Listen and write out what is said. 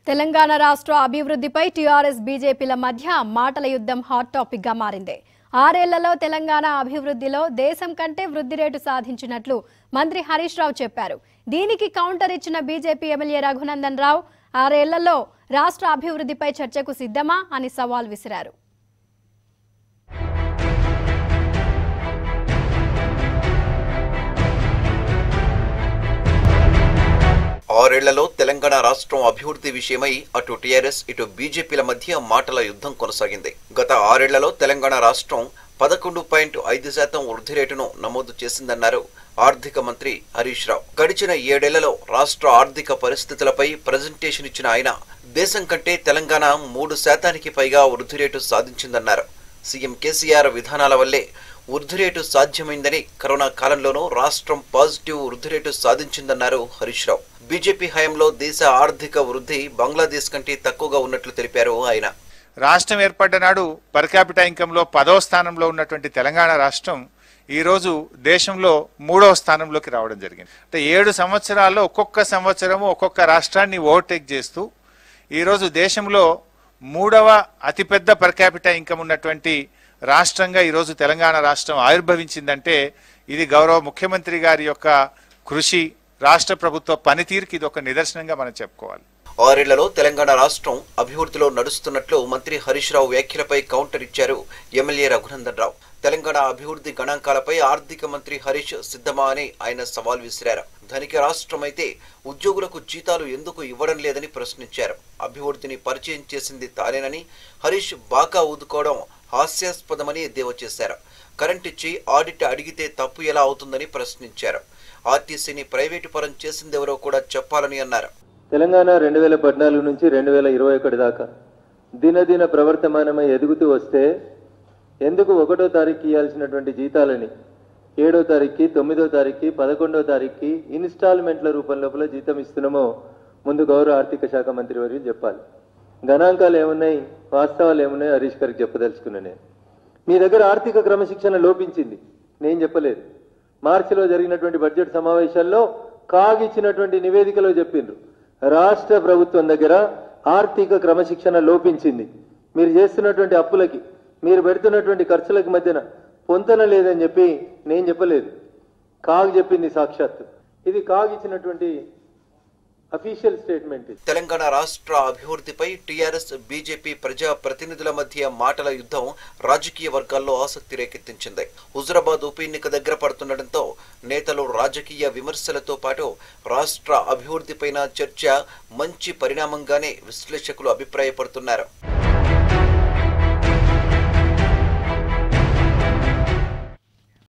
తెలంగాణ రాష్ట్ర అభివృద్ధిపై టీఆర్ఎస్ బీజేపీల మధ్య మాటల యుద్ధం హాట్ టాపిక్ గా మారింది ఆరేళ్లలో తెలంగాణ అభివృద్ధిలో దేశం కంటే వృద్ధి రేటు సాధించినట్లు మంత్రి హరీష్ రావు చెప్పారు దీనికి కౌంటర్ ఇచ్చిన బీజేపీ ఎమ్మెల్యే రఘునందన్ రావు ఆరేళ్లలో రాష్ట్ర అభివృద్ధిపై చర్చకు సిద్ధమా అని సవాల్ విసిరారు ఆరేళ్లలో తెలంగాణ రాష్ట్రం అభివృద్ధి విషయమై అటు టీఆర్ఎస్ ఇటు బీజేపీల మధ్య మాటల యుద్ధం కొనసాగింది గత ఆరేళ్లలో తెలంగాణ రాష్ట్రం పదకొండు పాయింట్ ఐదు శాతం వృద్ధి రేటును నమోదు చేసిందన్నారు ఆర్థిక మంత్రి హరీష్ రావు గడిచిన ఏడేళ్లలో రాష్ట్ర ఆర్థిక పరిస్థితులపై ప్రజెంటేషన్ ఇచ్చిన ఆయన దేశం కంటే తెలంగాణ మూడు శాతానికి పైగా వృద్ధి రేటు సాధించిందన్నారు సీఎం కేసీఆర్ విధానాల వల్లే వృద్ధి రేటు సాధ్యమైందని కరోనా కాలంలోనూ రాష్ట్రం పాజిటివ్ వృద్ధి రేటు సాధించిందన్నారు హరీష్ రావు బీజేపీ హయాంలో దేశ ఆర్థిక వృద్ధి బంగ్లాదేశ్ కంటే తక్కువగా ఉన్నట్లు తెలిపారు ఆయన రాష్ట్రం ఏర్పడ్డ నాడు పర్ క్యాపిటా ఇన్కంలో పదవ స్థానంలో ఉన్నటువంటి తెలంగాణ రాష్ట్రం ఈరోజు దేశంలో మూడవ స్థానంలోకి రావడం జరిగింది అంటే ఏడు సంవత్సరాల్లో ఒక్కొక్క సంవత్సరము ఒక్కొక్క రాష్ట్రాన్ని ఓవర్టేక్ చేస్తూ ఈరోజు దేశంలో మూడవ అతిపెద్ద పర్ క్యాపిటా ఇన్కమ్ ఉన్నటువంటి రాష్ట్రంగా ఈరోజు తెలంగాణ రాష్ట్రం ఆవిర్భవించిందంటే ఇది గౌరవ ముఖ్యమంత్రి గారి యొక్క కృషి రాష్ట్ర ప్రభుత్వ పనితీరుకి ఇది ఒక నిదర్శనంగా మనం చెప్పుకోవాలి ఆరేళ్లలో తెలంగాణ రాష్ట్రం అభివృద్ధిలో నడుస్తున్నట్లు మంత్రి హరీష్ రావు వ్యాఖ్యలపై కౌంటర్ ఇచ్చారు ఎమ్మెల్యే రఘునందన్ రావు తెలంగాణ అభివృద్ధి గణాంకాలపై ఆర్థిక మంత్రి హరీష్ సిద్ధమా అని ఆయన సవాల్ విసిరారు ధనిక రాష్ట్రమైతే ఉద్యోగులకు జీతాలు ఎందుకు ఇవ్వడం లేదని ప్రశ్నించారు అభివృద్ధిని పరిచయం చేసింది తానేనని హరీష్ బాకా ఊదుకోవడం హాస్యాస్పదమని ఎద్దేవా చేశారు కరెంట్ ఇచ్చి ఆడిట్ అడిగితే తప్పు ఎలా అవుతుందని ప్రశ్నించారు ఆర్టీసీని ప్రైవేటు పరం చేసిందెవరో కూడా చెప్పాలని అన్నారు తెలంగాణ రెండు వేల పద్నాలుగు నుంచి రెండు వేల ఇరవై ఒకటి దాకా దినదిన ప్రవర్తమానమై ఎదుగుతూ వస్తే ఎందుకు ఒకటో తారీఖు ఇవ్వాల్సినటువంటి జీతాలని ఏడో తారీఖుకి తొమ్మిదో తారీఖుకి పదకొండో తారీఖుకి ఇన్స్టాల్మెంట్ల రూపం లోపల జీతం ఇస్తున్నామో ముందు గౌరవ ఆర్థిక శాఖ మంత్రి వర్యులు చెప్పాలి గణాంకాలు ఏమున్నాయి వాస్తవాలు ఏమున్నాయి హరీష్ గారికి చెప్పదలుచుకున్నా నేను మీ దగ్గర ఆర్థిక క్రమశిక్షణ లోపించింది నేను చెప్పలేదు మార్చిలో జరిగినటువంటి బడ్జెట్ సమావేశాల్లో కాగిచ్చినటువంటి నివేదికలో చెప్పిండ్రు రాష్ట్ర ప్రభుత్వం దగ్గర ఆర్థిక క్రమశిక్షణ లోపించింది మీరు చేస్తున్నటువంటి అప్పులకి మీరు పెడుతున్నటువంటి ఖర్చులకి మధ్యన పొంతన లేదని చెప్పి నేను చెప్పలేదు కాగ్ చెప్పింది సాక్షాత్తు ఇది కాగ్ ఇచ్చినటువంటి అఫీషియల్ స్టేట్మెంట్ ఇది తెలంగాణ రాష్ట్ర అభివృద్ధిపై టీఆర్ఎస్ బీజేపీ ప్రజా ప్రతినిధుల మధ్య మాటల యుద్ధం రాజకీయ వర్గాల్లో ఆసక్తి రేకెత్తించింది హుజురాబాద్ ఉప ఎన్నిక దగ్గర పడుతుండటంతో నేతలు రాజకీయ విమర్శలతో పాటు రాష్ట్ర అభివృద్ధిపైన చర్చ మంచి పరిణామంగానే విశ్లేషకులు అభిప్రాయపడుతున్నారు